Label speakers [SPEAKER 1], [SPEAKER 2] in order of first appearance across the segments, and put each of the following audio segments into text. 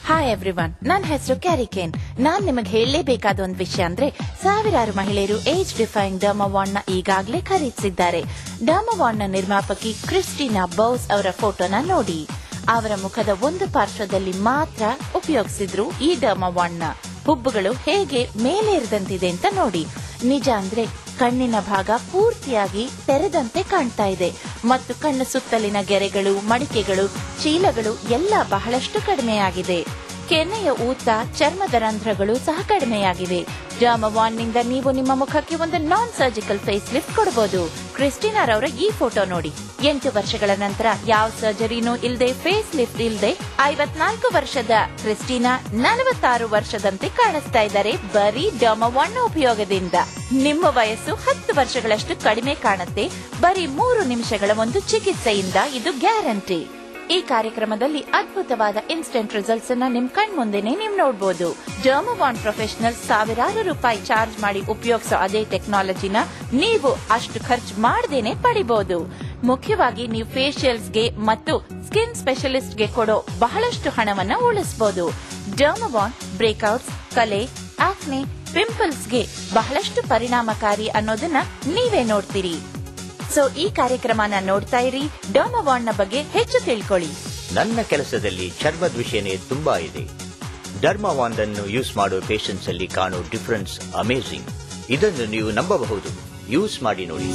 [SPEAKER 1] hi everyone ನನ್ನ ಹೆಸರು ಕ್ಯಾರಿಕೇನ್ ನಾನ್ ನಿಮಗೆ ಹೇಳಲೇಬೇಕಾದ ಒಂದು ವಿಷಯ ಅಂದ್ರೆ ಸಾವಿರಾರು ಮಹಿಳೆಯರು ಏಜ್ ಡಿಫೈನ್ ಡರ್ಮವಾಂಡ್ ನ ಈಗಾಗಲೇ ಖರೀದಿಸಿದ್ದಾರೆ ಡರ್ಮವಾಂಡ್ ನ ನಿರ್ಮಾಪಕಿ ಕ್ರಿಸ್ಟಿನಾ ಬೌಸ್ ಅವರ ಫೋಟೋನ ನೋಡಿ ಅವರ ಮುಖದ ಒಂದು ಪಾರ್ಶ್ವದಲ್ಲಿ ಮಾತ್ರ ಉಪಯೋಗಿಸಿದ್ರು ಈ ಡರ್ಮವಾಂಡ್ ನ ಹುಬ್ಬುಗಳು ಹೇಗೆ ಮೇಲೇರಿದಂತಿದೆ ಅಂತ ನೋಡಿ ನಿಜ ಅಂದ್ರೆ ಕಣ್ಣಿನ ಭಾಗ ಪೂರ್ತಿಯಾಗಿ ತೆರೆದಂತೆ ಕಾಣ್ತಾ ಇದೆ ಮತ್ತು ಕಣ್ಣು ಸುತ್ತಲಿನ ಗೆರೆಗಳು ಮಡಿಕೆಗಳು ಚೀಲಗಳು ಎಲ್ಲ ಬಹಳಷ್ಟು ಕಡಿಮೆಯಾಗಿದೆ ಕೆನ್ನೆಯ ಊತ ಚರ್ಮದ ರಂಧ್ರಗಳು ಸಹ ಕಡಿಮೆಯಾಗಿವೆ ಜಾಮವಾನ್ ನಿಂದ ನೀವು ನಿಮ್ಮ ಮುಖಕ್ಕೆ ಒಂದು ನಾನ್ ಸರ್ಜಿಕಲ್ ಫೇಸ್ ಲಿಫ್ಟ್ ಕೊಡಬಹುದು ಕ್ರಿಸ್ಟಿನಾರವರ ಈ ಫೋಟೋ ನೋಡಿ ಎಂಟು ವರ್ಷಗಳ ನಂತರ ಯಾವ ಸರ್ಜರಿನೂ ಇಲ್ಲದೆ ಫೇಸ್ ಲಿಫ್ಟ್ ಇಲ್ಲದೆ ಐವತ್ನಾಲ್ಕು ವರ್ಷದ ಕ್ರಿಸ್ಟಿನಾ ನಲವತ್ತಾರು ವರ್ಷದಂತೆ ಕಾಣಿಸ್ತಾ ಇದ್ದಾರೆ ಬರೀ ಡಮವಾನ್ ಉಪಯೋಗದಿಂದ ನಿಮ್ಮ ವಯಸ್ಸು ಹತ್ತು ವರ್ಷಗಳಷ್ಟು ಕಡಿಮೆ ಕಾಣುತ್ತೆ ಬರೀ ಮೂರು ನಿಮಿಷಗಳ ಒಂದು ಚಿಕಿತ್ಸೆಯಿಂದ ಇದು ಗ್ಯಾರಂಟಿ ಈ ಕಾರ್ಯಕ್ರಮದಲ್ಲಿ ಅದ್ಭುತವಾದ ಇನ್ಸ್ಟೆಂಟ್ ರಿಸಲ್ಟ್ಸ್ ಅನ್ನ ನಿಮ್ ಕಣ್ ಮುಂದೆನೆ ನೀವು ನೋಡಬಹುದು ಡರ್ಮವಾನ್ ಪ್ರೊಫೆಷನಲ್ ಸಾವಿರಾರು ರೂಪಾಯಿ ಚಾರ್ಜ್ ಮಾಡಿ ಉಪಯೋಗಿಸೋ ಅದೇ ಟೆಕ್ನಾಲಜಿನ ನೀವು ಅಷ್ಟು ಖರ್ಚು ಮಾಡದೇನೆ ಪಡಿಬಹುದು ಮುಖ್ಯವಾಗಿ ನೀವು ಫೇಶಿಯಲ್ಸ್ಗೆ ಮತ್ತು ಸ್ಕಿನ್ ಸ್ಪೆಷಲಿಸ್ಟ್ಗೆ ಕೊಡೋ ಬಹಳಷ್ಟು ಹಣವನ್ನ ಉಳಿಸಬಹುದು ಡರ್ಮವಾನ್ ಬ್ರೇಕ್ಔಟ್ಸ್ ಕಲೆ ಆಕ್ನೆ ಪಿಂಪಲ್ಸ್ಗೆ ಬಹಳಷ್ಟು ಪರಿಣಾಮಕಾರಿ ಅನ್ನೋದನ್ನ ನೀವೇ ನೋಡ್ತೀರಿ ಸೊ ಈ ಕಾರ್ಯಕ್ರಮನ ನೋಡ್ತಾ ಇರಿ ಡರ್ಮವಾಂಡ್ ನ ಬಗ್ಗೆ ಹೆಚ್ಚು ತಿಳ್ಕೊಳ್ಳಿ
[SPEAKER 2] ನನ್ನ ಕೆಲಸದಲ್ಲಿ ಚರ್ಮದ ವಿಷಯನೇ ತುಂಬಾ ಇದೆ ಡರ್ಮಾವಾಂಡ್ ಅನ್ನು ಯೂಸ್ ಮಾಡೋ ಪೇಷಂಟ್ಸ್ ಅಲ್ಲಿ ಕಾಣೋ ಡಿಫರೆನ್ಸ್ ಅಮೇಸಿಂಗ್ ಇದನ್ನು ನೀವು ನಂಬಬಹುದು ಯೂಸ್ ಮಾಡಿ ನೋಡಿ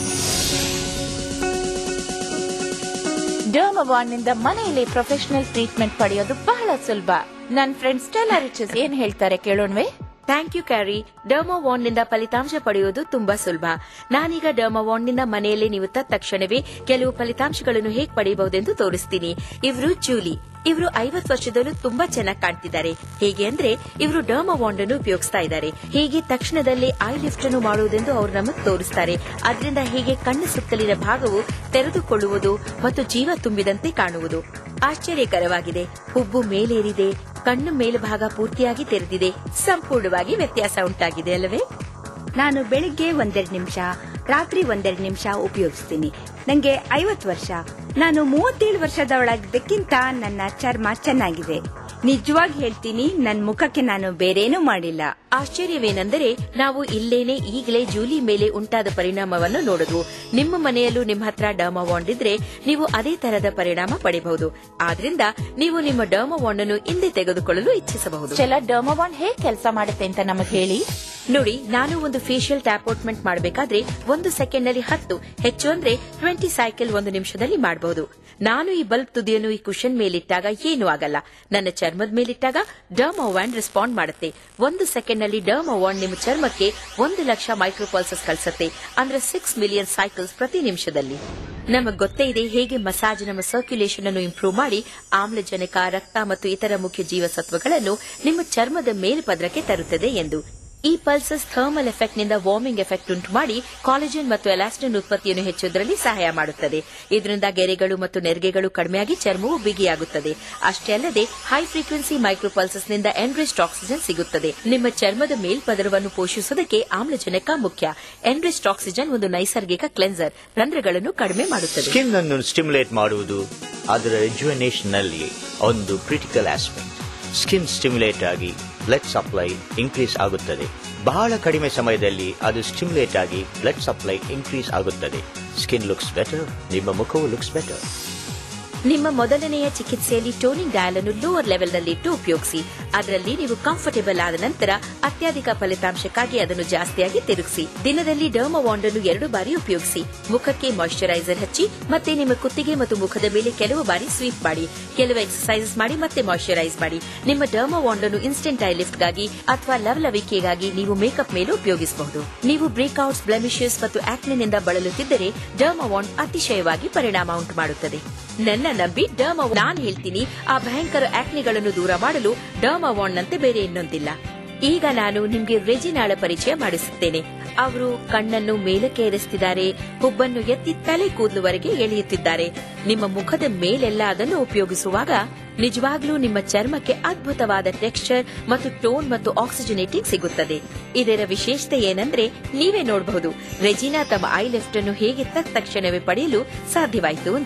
[SPEAKER 1] ಡರ್ಮವಾಂಡ್ ನಿಂದ ಮನೆಯಲ್ಲಿ ಪ್ರೊಫೆಷನಲ್ ಟ್ರೀಟ್ಮೆಂಟ್ ಪಡೆಯೋದು ಬಹಳ ಸುಲಭ ನನ್ ಫ್ರೆಂಡ್ ಸ್ಟೆಲ್ಲಾ ರಿಚಸ್ ಏನ್ ಹೇಳ್ತಾರೆ ಕೇಳೋಣ್ವೆ
[SPEAKER 3] ಥ್ಯಾಂಕ್ ಯು ಕ್ಯಾರಿ ಡರ್ಮೋವಾಂಡ್ ನಿಂದ ಫಲಿತಾಂಶ ಪಡೆಯುವುದು ತುಂಬಾ ಸುಲಭ ನಾನೀಗ ಡರ್ಮೋವಾಂಡ್ ನಿಂದ ಮನೆಯಲ್ಲಿ ನೀವು ತಕ್ಷಣವೇ ಕೆಲವು ಫಲಿತಾಂಶಗಳನ್ನು ಹೇಗೆ ಪಡೆಯಬಹುದೆಂದು ತೋರಿಸ್ತೀನಿ ಇವರು ಜೂಲಿ ಇವರು ಐವತ್ತು ವರ್ಷದಲ್ಲೂ ತುಂಬಾ ಚೆನ್ನಾಗಿ ಕಾಣ್ತಿದ್ದಾರೆ ಹೇಗೆ ಅಂದ್ರೆ ಇವರು ಡರ್ಮವಾಂಡ್ ಅನ್ನು ಉಪಯೋಗಿಸ್ತಾ ಇದ್ದಾರೆ ಹೀಗೆ ತಕ್ಷಣದಲ್ಲೇ ಐ ಲಿಫ್ಟ್ ಅನ್ನು ಮಾಡುವುದೆಂದು ಅವರು ನಮಗೆ ತೋರಿಸ್ತಾರೆ ಅದರಿಂದ ಹೀಗೆ ಕಣ್ಣು ಸುತ್ತಲಿನ ಭಾಗವು ತೆರೆದುಕೊಳ್ಳುವುದು ಮತ್ತು ಜೀವ ತುಂಬಿದಂತೆ ಕಾಣುವುದು ಆಶ್ಚರ್ಯಕರವಾಗಿದೆ ಹುಬ್ಬು ಮೇಲೇರಿದೆ ಕಣ್ಣು ಮೇಲ್ಭಾಗ ಪೂರ್ತಿಯಾಗಿ ತೆರೆದಿದೆ ಸಂಪೂರ್ಣವಾಗಿ ವ್ಯತ್ಯಾಸ ಉಂಟಾಗಿದೆ ಅಲ್ಲವೇ
[SPEAKER 4] ನಾನು ಬೆಳಿಗ್ಗೆ ಒಂದೆರಡು ನಿಮಿಷ ರಾತ್ರಿ ಒಂದೆರಡು ನಿಮಿಷ ಉಪಯೋಗಿಸ್ತೀನಿ ನಂಗೆ ಐವತ್ತು ವರ್ಷ ನಾನು ಮೂವತ್ತೇಳು ವರ್ಷದವಳಾಗಿದ್ದಕ್ಕಿಂತ ನನ್ನ ಚರ್ಮ ಚೆನ್ನಾಗಿದೆ ನಿಜವಾಗಿ ಹೇಳ್ತೀನಿ ನನ್ನ ಮುಖಕ್ಕೆ ನಾನು ಬೇರೇನೂ ಮಾಡಿಲ್ಲ
[SPEAKER 3] ಆಶ್ಚರ್ಯವೇನೆಂದರೆ ನಾವು ಇಲ್ಲೇನೆ ಈಗಲೇ ಜೂಲಿ ಮೇಲೆ ಉಂಟಾದ ಪರಿಣಾಮವನ್ನು ನೋಡಿದ್ವು ನಿಮ್ಮ ಮನೆಯಲ್ಲೂ ನಿಮ್ಮ ಹತ್ರ ಡರ್ಮವಾಂಡ್ ಇದ್ರೆ ನೀವು ಅದೇ ತರದ ಪರಿಣಾಮ ಪಡೆಯಬಹುದು ಆದ್ರಿಂದ ನೀವು ನಿಮ್ಮ ಡರ್ಮವಾಂಡ್ ಅನ್ನು ಹಿಂದೆ ತೆಗೆದುಕೊಳ್ಳಲು ಇಚ್ಛಿಸಬಹುದು
[SPEAKER 1] ಚೆಲ ಡರ್ಮವಾಂಡ್ ಹೇಗ್ ಕೆಲಸ ಮಾಡುತ್ತೆ ಅಂತ ನಮಗ್ ಹೇಳಿ
[SPEAKER 3] ನೋಡಿ ನಾನು ಒಂದು ಫೇಶಿಯಲ್ ಟ್ಯಾಪೋಟ್ಮೆಂಟ್ ಮಾಡಬೇಕಾದ್ರೆ ಒಂದು ಸೆಕೆಂಡ್ ನಲ್ಲಿ ಹತ್ತು ಹೆಚ್ಚು ಅಂದ್ರೆ ಟ್ವೆಂಟಿ ಸೈಕಲ್ ಒಂದು ನಿಮಿಷದಲ್ಲಿ ಮಾಡಬಹುದು ನಾನು ಈ ಬಲ್ಬ್ ತುದಿಯನ್ನು ಈ ಕುಶನ್ ಮೇಲಿಟ್ಟಾಗ ಏನೂ ಆಗಲ್ಲ ನನ್ನ ಚರ್ಮದ ಮೇಲಿಟ್ಟಾಗ ಡರ್ಮೋವ್ಯಾಂಡ್ ರೆಸ್ಪಾಂಡ್ ಮಾಡುತ್ತೆ ಒಂದು ಸೆಕೆಂಡ್ ನಲ್ಲಿ ಡರ್ಮೋವಾಂಡ್ ನಿಮ್ಮ ಚರ್ಮಕ್ಕೆ ಒಂದು ಲಕ್ಷ ಮೈಕ್ರೋಪಲ್ಸಸ್ ಕಳಿಸುತ್ತೆ ಅಂದ್ರೆ ಸಿಕ್ಸ್ ಮಿಲಿಯನ್ ಸೈಕಲ್ಸ್ ಪ್ರತಿ ನಿಮಿಷದಲ್ಲಿ ನಮಗೆ ಗೊತ್ತೇ ಇದೆ ಹೇಗೆ ಮಸಾಜ್ ನಮ್ಮ ಸರ್ಕ್ಯುಲೇಷನ್ ಅನ್ನು ಇಂಪ್ರೂವ್ ಮಾಡಿ ಆಮ್ಲಜನಕ ರಕ್ತ ಮತ್ತು ಇತರ ಮುಖ್ಯ ಜೀವಸತ್ವಗಳನ್ನು ನಿಮ್ಮ ಚರ್ಮದ ಮೇಲ್ಪದ್ರಕ್ಕೆ ತರುತ್ತದೆ ಎಂದು ಈ ಪಲ್ಸಸ್ ಥರ್ಮಲ್ ಎಫೆಕ್ಟ್ ನಿಂದ ವಾರ್ಮಿಂಗ್ ಎಫೆಕ್ಟ್ ಉಂಟು ಮಾಡಿ ಕಾಲೇಜನ್ ಮತ್ತು ಎಲಾಸ್ಟಿನ್ ಉತ್ಪತ್ತಿಯನ್ನು ಹೆಚ್ಚುವುದರಲ್ಲಿ ಸಹಾಯ ಮಾಡುತ್ತದೆ ಇದರಿಂದ ಗೆರೆಗಳು ಮತ್ತು ನೆರಿಗೆಗಳು ಕಡಿಮೆಯಾಗಿ ಚರ್ಮವು ಬಿಗಿಯಾಗುತ್ತದೆ ಅಷ್ಟೇ ಅಲ್ಲದೆ ಹೈ ಫ್ರೀಕ್ವೆನ್ಸಿ ಮೈಕ್ರೋ ಪಲ್ಸಸ್ ನಿಂದ ಎನ್ರಿಸ್ಟ್ ಆಕ್ಸಿಜನ್ ಸಿಗುತ್ತದೆ ನಿಮ್ಮ ಚರ್ಮದ ಮೇಲ್ಪದರವನ್ನು ಪೋಷಿಸುವುದಕ್ಕೆ ಆಮ್ಲಜನಕ ಮುಖ್ಯ ಎನ್ರಿಸ್ಟ್ ಆಕ್ಸಿಜನ್ ಒಂದು ನೈಸರ್ಗಿಕ ಕ್ಲೆನ್ಸರ್ ರಂಧ್ರಗಳನ್ನು ಕಡಿಮೆ ಮಾಡುತ್ತದೆ
[SPEAKER 2] ಸ್ಕಿನ್ ಅನ್ನು ಸ್ಟಿಮ್ಯುಲೇಟ್ ಮಾಡುವುದು ಅದರ ರಿಜುವನೇಷನ್ ನಲ್ಲಿ ಒಂದು ಕ್ರಿಟಿಕಲ್ ಆಸ್ಪೆಕ್ಟ್ ಸ್ಕಿನ್ ಸ್ಟಿಮ್ಯುಲೇಟ್ ಆಗಿ ಬ್ಲಡ್ ಸಪ್ಲೈ ಇನ್ಕ್ರೀಸ್ ಆಗುತ್ತದೆ ಬಹಳ ಕಡಿಮೆ ಸಮಯದಲ್ಲಿ ಅದು ಸ್ಟಿಮ್ಯುಲೇಟ್ ಆಗಿ ಬ್ಲಡ್ ಸಪ್ಲೈ ಇನ್ಕ್ರೀಸ್ ಆಗುತ್ತದೆ ಸ್ಕಿನ್ ಲುಕ್ಸ್ ಬೆಟರ್ ನಿಮ್ಮ ಮುಖವು ಲುಕ್ಸ್ ಬೆಟರ್
[SPEAKER 3] ನಿಮ್ಮ ಮೊದಲನೆಯ ಚಿಕಿತ್ಸೆಯಲ್ಲಿ ಟೋನಿಂಗ್ ಡಯಲ್ ಅನ್ನು ಲೋವರ್ ಲೆವೆಲ್ನಲ್ಲಿ ಇಟ್ಟು ಉಪಯೋಗಿಸಿ ಅದರಲ್ಲಿ ನೀವು ಕಂಫರ್ಟೇಬಲ್ ಆದ ನಂತರ ಅತ್ಯಧಿಕ ಫಲಿತಾಂಶಕ್ಕಾಗಿ ಅದನ್ನು ಜಾಸ್ತಿಯಾಗಿ ತಿರುಗಿಸಿ ದಿನದಲ್ಲಿ ಡರ್ಮವಾಂಡ್ ಅನ್ನು ಎರಡು ಬಾರಿ ಉಪಯೋಗಿಸಿ ಮುಖಕ್ಕೆ ಮಾಯಿಶ್ಚರೈಸರ್ ಹಚ್ಚಿ ಮತ್ತೆ ನಿಮ್ಮ ಕುತ್ತಿಗೆ ಮತ್ತು ಮುಖದ ಮೇಲೆ ಕೆಲವು ಬಾರಿ ಸ್ವೀಪ್ ಮಾಡಿ ಕೆಲವು ಎಕ್ಸರ್ಸೈಸಸ್ ಮಾಡಿ ಮತ್ತೆ ಮಾಯಿಶ್ಚರೈಸ್ ಮಾಡಿ ನಿಮ್ಮ ಡರ್ಮವಾಂಡ್ ಅನ್ನು ಇನ್ಸ್ಟೆಂಟ್ ಐ ಲಿಫ್ಟ್ಗಾಗಿ ಅಥವಾ ಲವಲವಿಕೆಗಾಗಿ ನೀವು ಮೇಕಪ್ ಮೇಲೆ ಉಪಯೋಗಿಸಬಹುದು ನೀವು ಬ್ರೇಕ್ಔಟ್ಸ್ ಬ್ಲೆಮಿಷಸ್ ಮತ್ತು ಆಕ್ನಿನಿಂದ ಬಳಲುತ್ತಿದ್ದರೆ ಡರ್ಮವಾಂಡ್ ಅತಿಶಯವಾಗಿ ಪರಿಣಾಮ ಉಂಟು ಮಾಡುತ್ತದೆ ನನ್ನ ನಂಬಿ ಡರ್ಮ ನಾನು ಹೇಳ್ತೀನಿ ಆ ಭಯಂಕರ ಆಕ್ನಿಗಳನ್ನು ದೂರ ಮಾಡಲು ಡರ್ಮವಾಂಡ್ ನಂತೆ ಬೇರೆ ಇನ್ನೊಂದಿಲ್ಲ ಈಗ ನಾನು ನಿಮ್ಗೆ ರೆಜಿನಾಳ ಪರಿಚಯ ಮಾಡಿಸುತ್ತೇನೆ ಅವರು ಕಣ್ಣನ್ನು ಮೇಲಕ್ಕೆ ಏರಿಸುತ್ತಿದ್ದಾರೆ ಹುಬ್ಬನ್ನು ಎತ್ತಿ ತಲೆ ಕೂದಲುವರೆಗೆ ಎಳೆಯುತ್ತಿದ್ದಾರೆ ನಿಮ್ಮ ಮುಖದ ಮೇಲೆಲ್ಲ ಅದನ್ನು ಉಪಯೋಗಿಸುವಾಗ ನಿಜವಾಗ್ಲೂ ನಿಮ್ಮ ಚರ್ಮಕ್ಕೆ ಅದ್ಭುತವಾದ ಟೆಕ್ಸ್ಚರ್ ಮತ್ತು ಟೋನ್ ಮತ್ತು ಆಕ್ಸಿಜನೇಟಿಂಗ್ ಸಿಗುತ್ತದೆ ಇದರ ವಿಶೇಷತೆ ಏನಂದ್ರೆ ನೀವೇ ನೋಡಬಹುದು ರೆಜಿನಾ ತಮ್ಮ ಐ ಲಿಫ್ಟ್ ಅನ್ನು ಹೇಗೆ ತಕ್ಷಣವೇ ಪಡೆಯಲು ಸಾಧ್ಯವಾಯಿತು ಅಂತ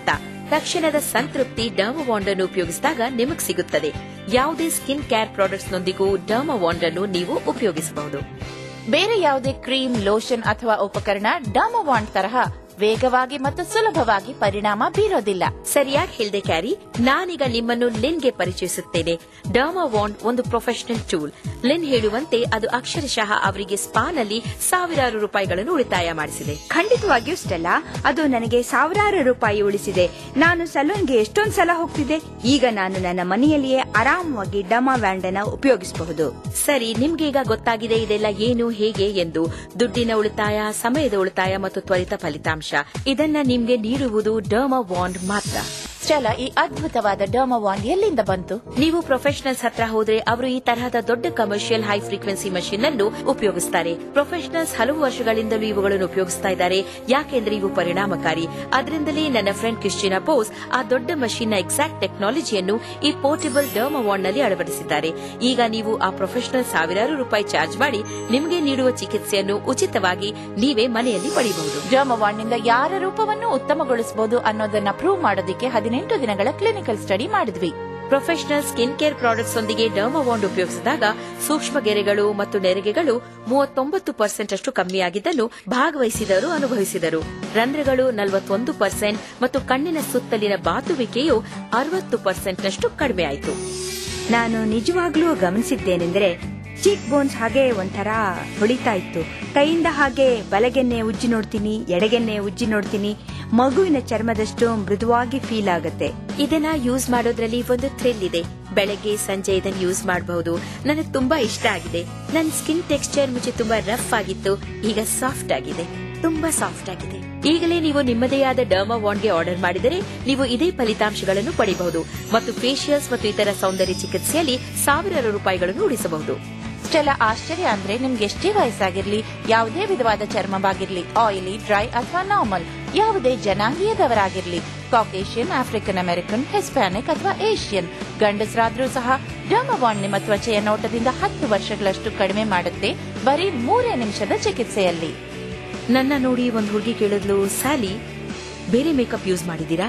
[SPEAKER 3] ತಕ್ಷಣದ ಸಂತೃಪ್ತಿ ಡರ್ಮವಾಂಡ್ ಅನ್ನು ಉಪಯೋಗಿಸಿದಾಗ ನಿಮಗೆ ಸಿಗುತ್ತದೆ ಯಾವುದೇ ಸ್ಕಿನ್ ಕೇರ್ ಪ್ರಾಡಕ್ಟ್ಸ್ ನೊಂದಿಗೂ ಡರ್ಮವಾಂಡ್ ಅನ್ನು ನೀವು ಉಪಯೋಗಿಸಬಹುದು
[SPEAKER 1] ಬೇರೆ ಯಾವುದೇ ಕ್ರೀಮ್ ಲೋಷನ್ ಅಥವಾ ಉಪಕರಣ ಡರ್ಮವಾಂಡ್ ತರಹ ವೇಗವಾಗಿ ಮತ್ತು ಸುಲಭವಾಗಿ ಪರಿಣಾಮ ಬೀರೋದಿಲ್ಲ
[SPEAKER 3] ಸರಿಯಾಗಿ ಹೇಳ್ದೆ ಕ್ಯಾರಿ ನಾನೀಗ ನಿಮ್ಮನ್ನು ಲಿನ್ಗೆ ಪರಿಚಯಿಸುತ್ತೇನೆ ಡರ್ಮಾವಾಂಡ್ ಒಂದು ಪ್ರೊಫೆಷನಲ್ ಟೂಲ್ ಲಿನ್ ಹೇಳುವಂತೆ ಅದು ಅಕ್ಷರಶಃ ಅವರಿಗೆ ಸ್ಪಾನಲ್ಲಿ ಸಾವಿರಾರು ರೂಪಾಯಿಗಳನ್ನು ಉಳಿತಾಯ ಮಾಡಿಸಿದೆ
[SPEAKER 4] ಖಂಡಿತವಾಗಿಯೂ ಸ್ಟೆಲ್ಲ ಅದು ನನಗೆ ಸಾವಿರಾರು ರೂಪಾಯಿ ಉಳಿಸಿದೆ ನಾನು ಸಲೂನ್ಗೆ ಎಷ್ಟೊಂದ್ ಸಲ ಹೋಗ್ತಿದ್ದೆ ಈಗ ನಾನು ನನ್ನ ಮನೆಯಲ್ಲಿಯೇ ಆರಾಮವಾಗಿ ಡಮಾ ವ್ಯಾಂಡನ ಉಪಯೋಗಿಸಬಹುದು
[SPEAKER 3] ಸರಿ ನಿಮ್ಗೀಗ ಗೊತ್ತಾಗಿದೆ ಇದೆಲ್ಲ ಏನು ಹೇಗೆ ಎಂದು ದುಡ್ಡಿನ ಉಳಿತಾಯ ಸಮಯದ ಉಳಿತಾಯ ಮತ್ತು ತ್ವರಿತ ಫಲಿತಾಂಶ ಇದನ್ನ ನಿಮ್ಗೆ ನೀಡುವುದು ಡರ್ಮಾ ವಾಂಡ್ ಮಾತ್ರ
[SPEAKER 1] ಸ್ಟೆಲ್ಲ ಈ ಅದ್ಭುತವಾದ ಡರ್ಮವಾಂಡ್ ಎಲ್ಲಿಂದ ಬಂತು
[SPEAKER 3] ನೀವು ಪ್ರೊಫೆಷನಲ್ಸ್ ಹತ್ರ ಹೋದ್ರೆ ಅವರು ಈ ತರಹದ ದೊಡ್ಡ ಕಮರ್ಷಿಯಲ್ ಹೈ ಫ್ರೀಕ್ವೆನ್ಸಿ ಮಷೀನ್ ಅನ್ನು ಉಪಯೋಗಿಸ್ತಾರೆ ಪ್ರೊಫೆಷನಲ್ಸ್ ಹಲವು ವರ್ಷಗಳಿಂದಲೂ ಇವುಗಳನ್ನು ಉಪಯೋಗಿಸ್ತಾ ಇದ್ದಾರೆ ಯಾಕೆಂದ್ರೆ ಇವು ಪರಿಣಾಮಕಾರಿ ಅದರಿಂದಲೇ ನನ್ನ ಫ್ರೆಂಡ್ ಕ್ರಿಸ್ಟಿನಾ ಬೋಸ್ ಆ ದೊಡ್ಡ ಮಷೀನ್ ನ ಎಕ್ಸಾಕ್ಟ್ ಟೆಕ್ನಾಲಜಿಯನ್ನು ಈ ಪೋರ್ಟಬಲ್ ಡರ್ಮವಾಂಡ್ ನಲ್ಲಿ ಅಳವಡಿಸಿದ್ದಾರೆ ಈಗ ನೀವು ಆ ಪ್ರೊಫೆಷನಲ್ ಸಾವಿರಾರು ರೂಪಾಯಿ ಚಾರ್ಜ್ ಮಾಡಿ ನಿಮಗೆ ನೀಡುವ ಚಿಕಿತ್ಸೆಯನ್ನು ಉಚಿತವಾಗಿ ನೀವೇ ಮನೆಯಲ್ಲಿ ಪಡೆಯಬಹುದು
[SPEAKER 1] ಡರ್ಮವಾಂಡ್ ನಿಂದ ಯಾರ ರೂಪವನ್ನು ಉತ್ತಮಗೊಳಿಸಬಹುದು ಅನ್ನೋದನ್ನ ಪ್ರೂವ್ ಮಾಡೋದಕ್ಕೆ ಹದಿನೆಂಟು ದಿನಗಳ ಕ್ಲಿನಿಕಲ್ ಸ್ಟಡಿ ಮಾಡಿದ್ವಿ
[SPEAKER 3] ಪ್ರೊಫೆಷನಲ್ ಸ್ಕಿನ್ ಕೇರ್ ಪ್ರಾಡಕ್ಟ್ಸ್ ಒಂದಿಗೆ ಡರ್ಮವಾಂಡ್ ಉಪಯೋಗಿಸಿದಾಗ ಸೂಕ್ಷ್ಮ ಗೆರೆಗಳು ಮತ್ತು ನೆರಿಗೆಗಳು ಮೂವತ್ತೊಂಬತ್ತು ಪರ್ಸೆಂಟ್ ಅಷ್ಟು ಕಮ್ಮಿಯಾಗಿದ್ದನ್ನು ಭಾಗವಹಿಸಿದವರು ಅನುಭವಿಸಿದರು ರಂಧ್ರಗಳು ನಲವತ್ತೊಂದು ಪರ್ಸೆಂಟ್ ಮತ್ತು ಕಣ್ಣಿನ ಸುತ್ತಲಿನ ಬಾತುವಿಕೆಯು ಅರವತ್ತು ಪರ್ಸೆಂಟ್ ನಷ್ಟು ಕಡಿಮೆಯಾಯಿತು
[SPEAKER 4] ನಾನು ನಿಜವಾಗ್ಲೂ ಗಮನಿಸಿದ್ದೇನೆಂದರೆ ಚೀಕ್ ಬೋನ್ಸ್ ಹಾಗೆ ಒಂಥರ ಹೊಳಿತಾ ಇತ್ತು ಕೈಯಿಂದ ಹಾಗೆ ಬಲಗೆನ್ನೆ ಉಜ್ಜಿ ನೋಡ್ತೀನಿ ಎಡಗೆನ್ನೆ ಉಜ್ಜಿ ನೋಡ್ತೀನಿ ಮಗುವಿನ ಚರ್ಮದಷ್ಟು ಮೃದುವಾಗಿ ಫೀಲ್ ಆಗತ್ತೆ
[SPEAKER 3] ಇದನ್ನ ಯೂಸ್ ಮಾಡೋದ್ರಲ್ಲಿ ಒಂದು ಥ್ರಿಲ್ ಇದೆ ಬೆಳಗ್ಗೆ ಸಂಜೆ ಇದನ್ನ ಯೂಸ್ ಮಾಡಬಹುದು ನನಗೆ ತುಂಬಾ ಇಷ್ಟ ಆಗಿದೆ ನನ್ನ ಸ್ಕಿನ್ ಟೆಕ್ಸ್ಚರ್ ಮುಂಚೆ ತುಂಬಾ ರಫ್ ಆಗಿತ್ತು ಈಗ ಸಾಫ್ಟ್ ಆಗಿದೆ ತುಂಬಾ ಸಾಫ್ಟ್ ಆಗಿದೆ ಈಗಲೇ ನೀವು ನಿಮ್ಮದೇ ಆದ ಡರ್ಮಾ ವಾಂಡ್ಗೆ ಆರ್ಡರ್ ಮಾಡಿದರೆ ನೀವು ಇದೇ ಫಲಿತಾಂಶಗಳನ್ನು ಪಡೆಯಬಹುದು ಮತ್ತು ಫೇಶಿಯಲ್ಸ್ ಮತ್ತು ಇತರ ಸೌಂದರ್ಯ ಚಿಕಿತ್ಸೆಯಲ್ಲಿ ಸಾವಿರಾರು ರೂಪಾಯಿಗಳನ್ನು ಉಳಿಸಬಹುದು
[SPEAKER 1] ಸ್ಟೆಲ್ಲ ಆಶ್ಚರ್ಯ ಅಂದ್ರೆ ನಿಮ್ಗೆ ಎಷ್ಟೇ ವಯಸ್ಸಾಗಿರ್ಲಿ ಯಾವುದೇ ವಿಧವಾದ ಚರ್ಮವಾಗಿರ್ಲಿ ಆಯಿಲಿ ಡ್ರೈ ಅಥವಾ ನಾರ್ಮಲ್ ಯಾವುದೇ ಜನಾಂಗೀಯದವರಾಗಿರ್ಲಿ ಕಾಕೇಶಿಯನ್ ಆಫ್ರಿಕನ್ ಅಮೆರಿಕನ್ ಹಿಸ್ಪ್ಯಾನಿಕ್ ಅಥವಾ ಏಷ್ಯನ್ ಗಂಡಸರಾದ್ರೂ ಸಹ ಡರ್ಮವಾಂಡ್ ನಿಮ್ಮ ತ್ವಚೆಯ ನೋಟದಿಂದ ಹತ್ತು ವರ್ಷಗಳಷ್ಟು ಕಡಿಮೆ ಮಾಡುತ್ತೆ ಬರೀ ಮೂರೇ ನಿಮಿಷದ ಚಿಕಿತ್ಸೆಯಲ್ಲಿ
[SPEAKER 3] ನನ್ನ ನೋಡಿ ಒಂದು ಹುಡುಗಿ ಕೇಳಿದ್ಲು ಸ್ಯಾಲಿ ಬೇರೆ ಮೇಕಪ್ ಯೂಸ್ ಮಾಡಿದೀರಾ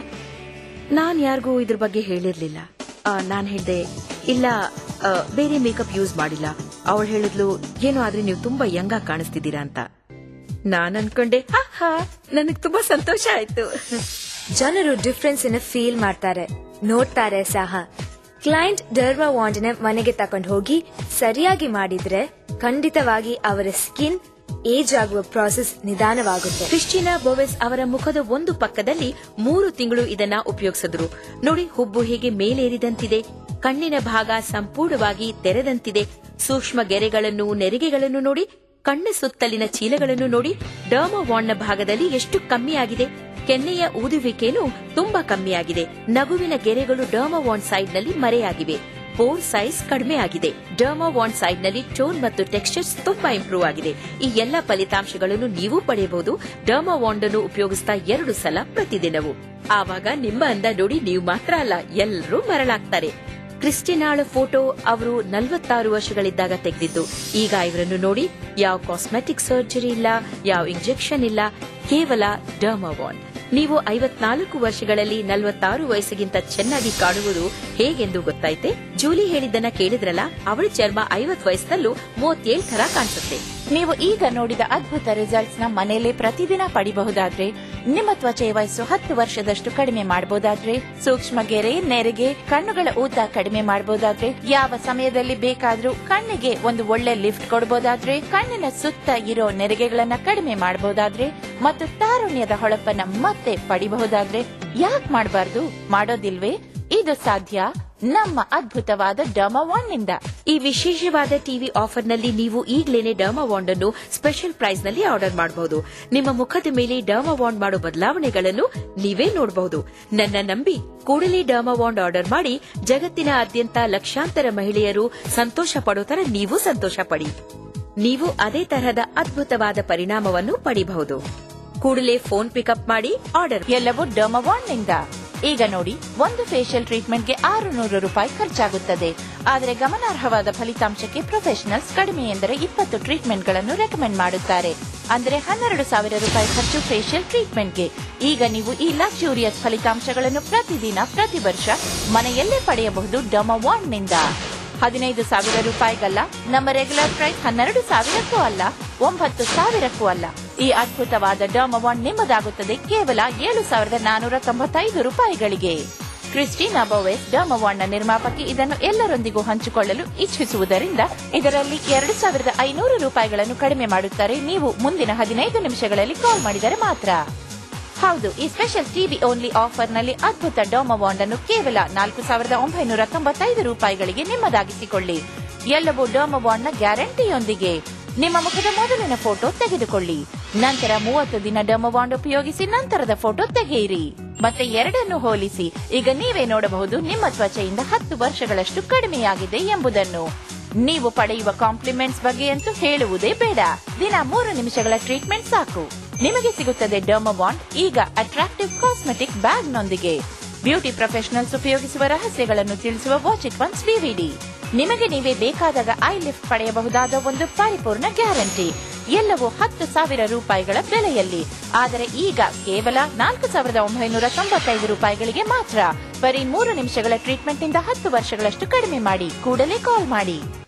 [SPEAKER 3] ನಾನ್ ಯಾರಿಗೂ ಇದ್ರ ಬಗ್ಗೆ ಹೇಳಿರ್ಲಿಲ್ಲ ನಾನ್ ಹೇಳ್ದೆ ಇಲ್ಲ ಆ, ಬೇರೆ ಮೇಕಪ್ ಯೂಸ್ ಮಾಡಿಲ್ಲ ಅವಳು ಹೇಳಿದ್ಲು ಏನೋ ಆದ್ರೆ ನೀವು ತುಂಬಾ ಯಂಗ ಕಾಣಿಸ್ತಿದ್ದೀರಾ ಅಂತ ನಾನ್ ಅನ್ಕೊಂಡೆ ಹಾ ಹಾ ನನಗ್ ತುಂಬಾ ಸಂತೋಷ ಆಯ್ತು
[SPEAKER 5] ಜನರು ಡಿಫ್ರೆನ್ಸ್ ಅನ್ನ ಫೀಲ್ ಮಾಡ್ತಾರೆ ನೋಡ್ತಾರೆ ಸಹ ಕ್ಲೈಂಟ್ ಡರ್ಮಾ ವಾಂಡ್ನ ಮನೆಗೆ ತಕೊಂಡು ಹೋಗಿ ಸರಿಯಾಗಿ ಮಾಡಿದ್ರೆ ಖಂಡಿತವಾಗಿ ಅವರ ಸ್ಕಿನ್ ಏಜ್ ಆಗುವ ಪ್ರಾಸೆಸ್ ನಿಧಾನವಾಗುತ್ತೆ
[SPEAKER 3] ಕ್ರಿಸ್ಟಿನಾ ಬೋವೆಸ್ ಅವರ ಮುಖದ ಒಂದು ಪಕ್ಕದಲ್ಲಿ ಮೂರು ತಿಂಗಳು ಇದನ್ನ ಉಪಯೋಗಿಸಿದ್ರು ನೋಡಿ ಹುಬ್ಬು ಹೇಗೆ ಮೇಲೇರಿದಂತಿದೆ ಕಣ್ಣಿನ ಭಾಗ ಸಂಪೂರ್ಣವಾಗಿ ತೆರೆದಂತಿದೆ ಸೂಕ್ಷ್ಮ ಗೆರೆಗಳನ್ನು ನೆರಿಗೆಗಳನ್ನು ನೋಡಿ ಕಣ್ಣ ಸುತ್ತಲಿನ ಚೀಲಗಳನ್ನು ನೋಡಿ ಡರ್ಮವಾಂಡ್ನ ಭಾಗದಲ್ಲಿ ಎಷ್ಟು ಕಮ್ಮಿಯಾಗಿದೆ ಕೆನ್ನೆಯ ಊದುವಿಕೆನೂ ತುಂಬಾ ಕಮ್ಮಿಯಾಗಿದೆ ನಗುವಿನ ಗೆರೆಗಳು ಡರ್ಮವಾಂಡ್ ಸೈಡ್ ನಲ್ಲಿ ಮರೆಯಾಗಿವೆ ಪೋರ್ ಸೈಜ್ ಕಡಿಮೆ ಆಗಿದೆ ಡರ್ಮವಾಂಡ್ ಸೈಡ್ ನಲ್ಲಿ ಟೋನ್ ಮತ್ತು ಟೆಕ್ಸ್ಚರ್ಸ್ ತುಂಬಾ ಇಂಪ್ರೂವ್ ಆಗಿದೆ ಈ ಎಲ್ಲ ಫಲಿತಾಂಶಗಳನ್ನು ನೀವು ಪಡೆಯಬಹುದು ಡರ್ಮವಾಂಡ್ ಅನ್ನು ಉಪಯೋಗಿಸ್ತಾ ಎರಡು ಸಲ ಪ್ರತಿದಿನವೂ ಆವಾಗ ನಿಮ್ಮ ಅಂದ ನೋಡಿ ನೀವು ಮಾತ್ರ ಅಲ್ಲ ಎಲ್ಲರೂ ಮರಳಾಗ್ತಾರೆ ಕ್ರಿಸ್ಟಿನಾಳ ಫೋಟೋ ಅವರು ನಲವತ್ತಾರು ವರ್ಷಗಳಿದ್ದಾಗ ತೆಗೆದಿದ್ದು ಈಗ ಇವರನ್ನು ನೋಡಿ ಯಾವ ಕಾಸ್ಮೆಟಿಕ್ ಸರ್ಜರಿ ಇಲ್ಲ ಯಾವ ಇಂಜೆಕ್ಷನ್ ಇಲ್ಲ ಕೇವಲ ಡರ್ಮವಾಂಡ್ ನೀವು ಐವತ್ನಾಲ್ಕು ವರ್ಷಗಳಲ್ಲಿ ನಲವತ್ತಾರು ವಯಸ್ಸಿಗಿಂತ ಚೆನ್ನಾಗಿ ಕಾಣುವುದು ಹೇಗೆಂದು ಗೊತ್ತಾಯ್ತೆ ಜೂಲಿ ಹೇಳಿದ್ದನ್ನ ಕೇಳಿದ್ರಲ್ಲ ಅವಳ ಚರ್ಮ ಐವತ್ ವಯಸ್ಸಲ್ಲೂ ಮೂವತ್ತೇಳು ತರ ಕಾಣಿಸುತ್ತೆ
[SPEAKER 1] ನೀವು ಈಗ ನೋಡಿದ ಅದ್ಭುತ ರಿಸಲ್ಟ್ಸ್ ನ ಮನೆಯಲ್ಲೇ ಪ್ರತಿದಿನ ಪಡಿಬಹುದಾದ್ರೆ ನಿಮ್ಮ ತ್ವಚೆಯ ವಯಸ್ಸು ಹತ್ತು ವರ್ಷದಷ್ಟು ಕಡಿಮೆ ಮಾಡಬಹುದಾದ್ರೆ ಸೂಕ್ಷ್ಮ ಗೆರೆ ನೆರಿಗೆ ಕಣ್ಣುಗಳ ಊತ ಕಡಿಮೆ ಮಾಡಬಹುದಾದ್ರೆ ಯಾವ ಸಮಯದಲ್ಲಿ ಬೇಕಾದ್ರೂ ಕಣ್ಣಿಗೆ ಒಂದು ಒಳ್ಳೆ ಲಿಫ್ಟ್ ಕೊಡಬಹುದಾದ್ರೆ ಕಣ್ಣಿನ ಸುತ್ತ ಇರೋ ನೆರಿಗೆಗಳನ್ನ ಕಡಿಮೆ ಮಾಡಬಹುದಾದ್ರೆ ಮತ್ತು ತಾರುಣ್ಯದ ಹೊಳಪನ್ನ ಮತ್ತೆ ಪಡಿಬಹುದಾದ್ರೆ ಯಾಕೆ ಮಾಡಬಾರ್ದು ಮಾಡೋದಿಲ್ವೇ ಇದು ಸಾಧ್ಯ ನಮ್ಮ ಅದ್ಭುತವಾದ ಡಮವಾನ್ ನಿಂದ
[SPEAKER 3] ಈ ವಿಶೇಷವಾದ ಟಿವಿ ಆಫರ್ ನಲ್ಲಿ ನೀವು ಈಗಲೇನೆ ಡರ್ಮಾವಾಂಡ್ ಅನ್ನು ಸ್ಪೆಷಲ್ ಪ್ರೈಸ್ ನಲ್ಲಿ ಆರ್ಡರ್ ಮಾಡಬಹುದು ನಿಮ್ಮ ಮುಖದ ಮೇಲೆ ಡರ್ಮಾವಾಂಡ್ ಮಾಡೋ ಬದಲಾವಣೆಗಳನ್ನು ನೀವೇ ನೋಡಬಹುದು ನನ್ನ ನಂಬಿ ಕೂಡಲೇ ಡರ್ಮಾವಾಂಡ್ ಆರ್ಡರ್ ಮಾಡಿ ಜಗತ್ತಿನಾದ್ಯಂತ ಲಕ್ಷಾಂತರ ಮಹಿಳೆಯರು ಸಂತೋಷ ಪಡೋ ತರ ನೀವು ಸಂತೋಷ ಪಡಿ ನೀವು ಅದೇ ತರಹದ ಅದ್ಭುತವಾದ ಪರಿಣಾಮವನ್ನು ಪಡಿಬಹುದು ಕೂಡಲೇ ಫೋನ್ ಪಿಕಪ್ ಮಾಡಿ ಆರ್ಡರ್
[SPEAKER 1] ಎಲ್ಲವೂ ಡಮವಾನ್ ನಿಂದ ಈಗ ನೋಡಿ ಒಂದು ಫೇಶಿಯಲ್ ಟ್ರೀಟ್ಮೆಂಟ್ಗೆ ಆರು ನೂರು ರೂಪಾಯಿ ಖರ್ಚಾಗುತ್ತದೆ ಆದರೆ ಗಮನಾರ್ಹವಾದ ಫಲಿತಾಂಶಕ್ಕೆ ಪ್ರೊಫೆಷನಲ್ಸ್ ಕಡಿಮೆ ಎಂದರೆ ಇಪ್ಪತ್ತು ಟ್ರೀಟ್ಮೆಂಟ್ಗಳನ್ನು ರೆಕಮೆಂಡ್ ಮಾಡುತ್ತಾರೆ ಅಂದರೆ ಹನ್ನೆರಡು ಸಾವಿರ ರೂಪಾಯಿ ಖರ್ಚು ಫೇಶಿಯಲ್ ಟ್ರೀಟ್ಮೆಂಟ್ಗೆ ಈಗ ನೀವು ಈ ಲಕ್ಸುರಿಯಸ್ ಫಲಿತಾಂಶಗಳನ್ನು ಪ್ರತಿದಿನ ಪ್ರತಿ ವರ್ಷ ಮನೆಯಲ್ಲೇ ಪಡೆಯಬಹುದು ಡಮವಾಂಡ್ನಿಂದ ಹದಿನೈದು ಸಾವಿರ ರೂಪಾಯಿಗಲ್ಲ ನಮ್ಮ ರೆಗ್ಯುಲರ್ ಪ್ರೈಸ್ ಹನ್ನೆರಡು ಸಾವಿರಕ್ಕೂ ಅಲ್ಲ ಒಂಬತ್ತು ಸಾವಿರಕ್ಕೂ ಅಲ್ಲ ಈ ಅದ್ಭುತವಾದ ಡರ್ಮವಾಂಡ್ ನಿಮ್ಮದಾಗುತ್ತದೆ ಕೇವಲ ಏಳು ಸಾವಿರದ ನಾನೂರ ತೊಂಬತ್ತೈದು ರೂಪಾಯಿಗಳಿಗೆ ಕ್ರಿಸ್ಟಿನಾ ಬೋವೆಸ್ ಡರ್ಮವಾಂಡ್ನ ನಿರ್ಮಾಪಕಿ ಇದನ್ನು ಎಲ್ಲರೊಂದಿಗೂ ಹಂಚಿಕೊಳ್ಳಲು ಇಚ್ಛಿಸುವುದರಿಂದ ಇದರಲ್ಲಿ ಎರಡು ಸಾವಿರದ ಐನೂರು ರೂಪಾಯಿಗಳನ್ನು ಕಡಿಮೆ ಮಾಡುತ್ತಾರೆ ನೀವು ಮುಂದಿನ ಹದಿನೈದು ನಿಮಿಷಗಳಲ್ಲಿ ಕಾಲ್ ಮಾಡಿದರೆ ಮಾತ್ರ ಹೌದು ಈ ಸ್ಪೆಷಲ್ ಟಿವಿ ಓನ್ಲಿ ಆಫರ್ ನಲ್ಲಿ ಅದ್ಭುತ ಡೋಮವಾಂಡ್ ಅನ್ನು ಕೇವಲ ನಾಲ್ಕು ಸಾವಿರದ ಒಂಬೈನೂರ ತೊಂಬತ್ತೈದು ರೂಪಾಯಿಗಳಿಗೆ ನಿಮ್ಮದಾಗಿಸಿಕೊಳ್ಳಿ ಎಲ್ಲವೂ ಡೋಮವಾಂಡ್ ನ ಗ್ಯಾರಂಟಿಯೊಂದಿಗೆ ನಿಮ್ಮ ಮುಖದ ಮೊದಲಿನ ಫೋಟೋ ತೆಗೆದುಕೊಳ್ಳಿ ನಂತರ ಮೂವತ್ತು ದಿನ ಡೋಮವಾಂಡ್ ಉಪಯೋಗಿಸಿ ನಂತರದ ಫೋಟೋ ತೆಗೆಯಿರಿ ಮತ್ತೆ ಎರಡನ್ನು ಹೋಲಿಸಿ ಈಗ ನೀವೇ ನೋಡಬಹುದು ನಿಮ್ಮ ತ್ವಚೆಯಿಂದ ಹತ್ತು ವರ್ಷಗಳಷ್ಟು ಕಡಿಮೆಯಾಗಿದೆ ಎಂಬುದನ್ನು ನೀವು ಪಡೆಯುವ ಕಾಂಪ್ಲಿಮೆಂಟ್ಸ್ ಬಗ್ಗೆ ಅಂತೂ ಹೇಳುವುದೇ ಬೇಡ ದಿನ ಮೂರು ನಿಮಿಷಗಳ ಟ್ರೀಟ್ಮೆಂಟ್ ಸಾಕು ನಿಮಗೆ ಸಿಗುತ್ತದೆ ಡರ್ಮವಾಂಡ್ ಈಗ ಅಟ್ರಾಕ್ಟಿವ್ ಕಾಸ್ಮೆಟಿಕ್ ಬ್ಯಾಗ್ ನೊಂದಿಗೆ ಬ್ಯೂಟಿ ಪ್ರೊಫೆಷನಲ್ಸ್ ಉಪಯೋಗಿಸುವ ರಹಸ್ಯಗಳನ್ನು ತಿಳಿಸುವ ವಾಚ್ ಇಟ್ ಒನ್ಸ್ ಡಿವಿಡಿ ನಿಮಗೆ ನೀವೇ ಬೇಕಾದಾಗ ಐ ಲಿಫ್ಟ್ ಪಡೆಯಬಹುದಾದ ಒಂದು ಪರಿಪೂರ್ಣ ಗ್ಯಾರಂಟಿ ಎಲ್ಲವೂ ಹತ್ತು ಸಾವಿರ ರೂಪಾಯಿಗಳ ಬೆಲೆಯಲ್ಲಿ ಆದರೆ ಈಗ ಕೇವಲ ನಾಲ್ಕು ಸಾವಿರದ ಒಂಬೈನೂರ ತೊಂಬತ್ತೈದು ರೂಪಾಯಿಗಳಿಗೆ ಮಾತ್ರ ಬರೀ ಮೂರು ನಿಮಿಷಗಳ ಟ್ರೀಟ್ಮೆಂಟ್ ನಿಂದ ಹತ್ತು ವರ್ಷಗಳಷ್ಟು ಕಡಿಮೆ ಮಾಡಿ ಕೂಡಲೇ ಕಾಲ್ ಮಾಡಿ